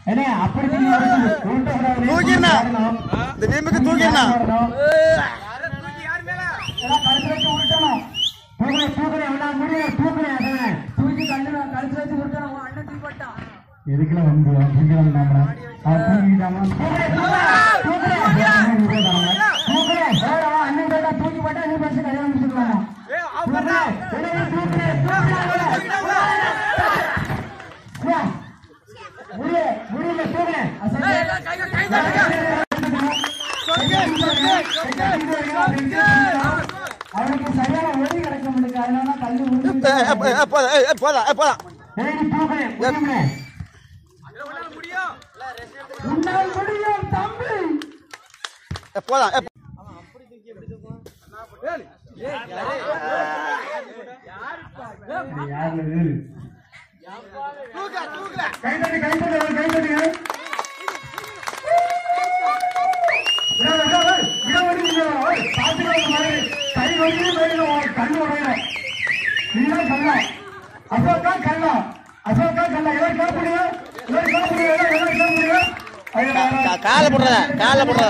ஏன்னா அப்படி நீங்க உருட்டு- உருட்டக்கூடாது. தூக்கிடனா வரணும். இந்த வீம்புக்கு தூக்கிடனா வரணும். எல்லாம் கழுத்து வச்சு உருட்டணும். தூக்குறேன், தூக்குறேன், எவ்வளவு முடியும், தூக்குறேன், அதானே. தூக்கி கல்லு கழுத்து வச்சு விட்டணும் உன் அண்ணன் தூக்கி போட்டான் எதுக்குல வந்து தூக்கிறோம் நாம அவன் தூக்கிட்டாமா தூக்குறேன், தூக்குறேன், தூக்குறேன். தூக்குறேன், தூக்குறேன். ஏடா, அண்ணன் கேட்டா தூக்கி போட்டா நீ பஸ் கல்யாணம் முடிச்சுக்கலாம் தூக்குறேன், தூக்குறேன், தூக்குறேன், தூக்குறேன். வா. முடிய முடியல தூக்குறேன் அவனுக்கு சரியான ஒளி கிடைக்க முடியுது அதனால தள்ளி உருட்டி போலாம் போலாம் போலாம் ஏய், நீ தூக்குறேன் முடியுமே உன்னால் முடியும் தம்பி போலாம் யாரு கைத்தட்டி கைத்தட்டி ஒரு கைத்தட்டி அசோக்கா கல்லா அசோக்கா கல்லா எல்லாம் கேட்படுங்க எல்லாம் கேட்படுங்க எல்லாம் கேட்படுங்க காலை போடுறத காலை போடுறத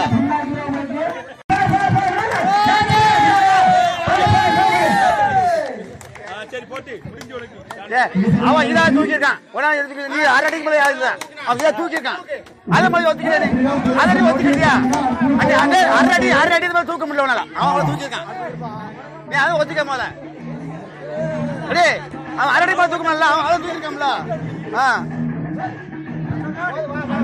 அவன் இதா தூக்கியிருக்கான் உடனே எதுக்கு நீ அரை அடிக்கு மேலே யாருதான் அவன் இதா தூக்கியிருக்கான் அதை மாதிரி ஒத்துக்கிறேன் அதை நீ ஒத்துக்கிறியா அடி அரை அரை அடி அரை அடி மேலே தூக்க முடியல உன்னால அவன் அவளை தூக்கியிருக்கான் நீ அதை ஒத்துக்க போத அடே அவன் அரை அடி மேலே தூக்க முடியல அவன் அவளை தூக்கியிருக்கான்ல ஆ